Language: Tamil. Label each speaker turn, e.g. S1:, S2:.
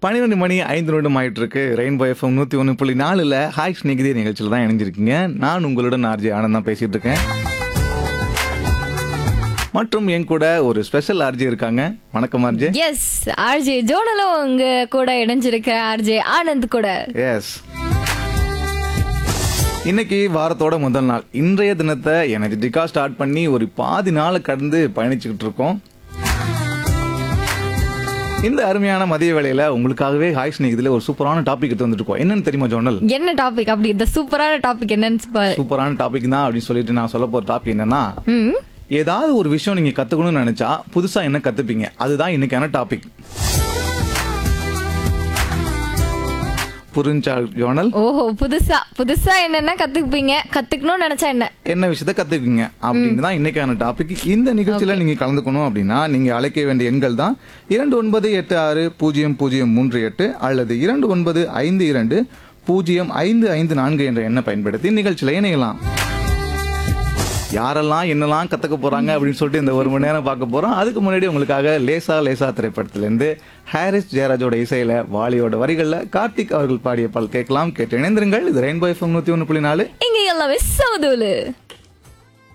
S1: பன்னிரெண்டு மணி ஐந்து நிமிடம் ஆயிட்டு இருக்கு ரெயின்போ எஃப்எம் நூத்தி ஒன்று புள்ளி நாலுல ஹாய் ஸ்நேகிதே நிகழ்ச்சியில் தான் இணைஞ்சிருக்கீங்க நான் உங்களுடன் ஆர்ஜி ஆனந்த் தான் பேசிட்டு இருக்கேன் மற்றும் என் கூட ஒரு ஸ்பெஷல் ஆர்ஜி இருக்காங்க வணக்கம் ஆர்ஜி
S2: எஸ் ஆர்ஜே ஜோனலும் உங்க கூட இணைஞ்சிருக்க ஆர்ஜே ஆனந்த் கூட
S1: எஸ் இன்னைக்கு வாரத்தோட முதல் நாள் இன்றைய தினத்தை எனர்ஜெட்டிக்கா ஸ்டார்ட் பண்ணி ஒரு பாதி நாள் கடந்து பயணிச்சுக்கிட்டு இருக்கோம் இந்த அருமையான மதிய வேளையில உங்களுக்காகவே ஹாய் ஸ்நேகிதில் ஒரு சூப்பரான டாபிக் எடுத்து வந்துருக்கோம் என்னன்னு தெரியுமா ஜோனல்
S2: என்ன டாபிக் அப்படி இந்த சூப்பரான டாபிக் என்னன்னு பா-
S1: சூப்பரான டாபிக் தான் அப்படின்னு சொல்லிட்டு நான் சொல்ல போற டாபிக் என்னன்னா
S2: ம்
S1: ஏதாவது ஒரு விஷயம் நீங்க கத்துக்கணும்னு நினைச்சா புதுசா என்ன கத்துப்பீங்க அதுதான் இன்னைக்கான டாபிக் புரிஞ்சா ஜோனல்
S2: ஓஹோ புதுசா புதுசா என்னென்ன கத்துப்பீங்க கத்துக்கணும்னு நினைச்சா என்ன
S1: என்ன விஷயத்த கத்துக்குவீங்க அப்படின்னு தான் இன்னைக்கான டாபிக் இந்த நிகழ்ச்சியில நீங்க கலந்துக்கணும் அப்படின்னா நீங்க அழைக்க வேண்டிய எண்கள் தான் இரண்டு ஒன்பது எட்டு ஆறு பூஜ்ஜியம் பூஜ்ஜியம் மூன்று எட்டு அல்லது இரண்டு ஒன்பது ஐந்து இரண்டு பூஜ்ஜியம் ஐந்து ஐந்து நான்கு என்ற எண்ணை பயன்படுத்தி நிகழ்ச்சியில இணையலாம் யாரெல்லாம் என்னெல்லாம் கத்துக்க போறாங்க அப்படின்னு சொல்லிட்டு இந்த ஒரு மணி நேரம் பார்க்க போறோம் அதுக்கு முன்னாடி உங்களுக்காக லேசா லேசா திரைப்படத்துல இருந்து ஹாரிஸ் ஜெயராஜோட இசையில வாலியோட வரிகள்ல கார்த்திக் அவர்கள் பாடிய பால் கேட்கலாம் கேட்டு இணைந்திருங்கள் இது ரெயின்போ எஃப்எம் நூத்தி ஒன்று புள்ளி நாலு
S2: இங்க எல்லாமே சவுதூலு